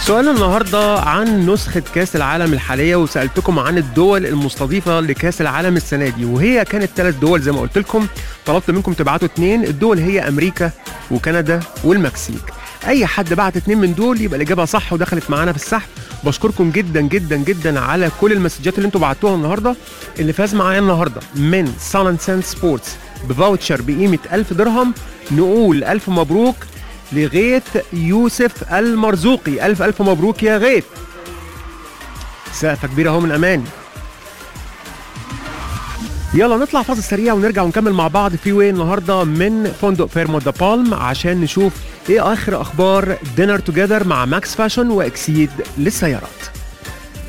سؤال النهارده عن نسخة كأس العالم الحالية وسألتكم عن الدول المستضيفة لكأس العالم السنة دي وهي كانت ثلاث دول زي ما قلت لكم طلبت منكم تبعتوا اثنين الدول هي أمريكا وكندا والمكسيك أي حد بعت اثنين من دول يبقى الإجابة صح ودخلت معانا في السحب بشكركم جدا جدا جدا على كل المسجات اللي انتوا بعتوها النهارده اللي فاز معايا النهارده من سان اند سان سبورتس بفاوتشر بقيمة 1000 درهم نقول ألف مبروك لغيث يوسف المرزوقي ألف ألف مبروك يا غيث سقفة كبيرة اهو من أمان يلا نطلع فاصل سريع ونرجع ونكمل مع بعض في وين النهارده من فندق فيرمو دا بالم عشان نشوف ايه اخر اخبار دينر توجذر مع ماكس فاشن واكسيد للسيارات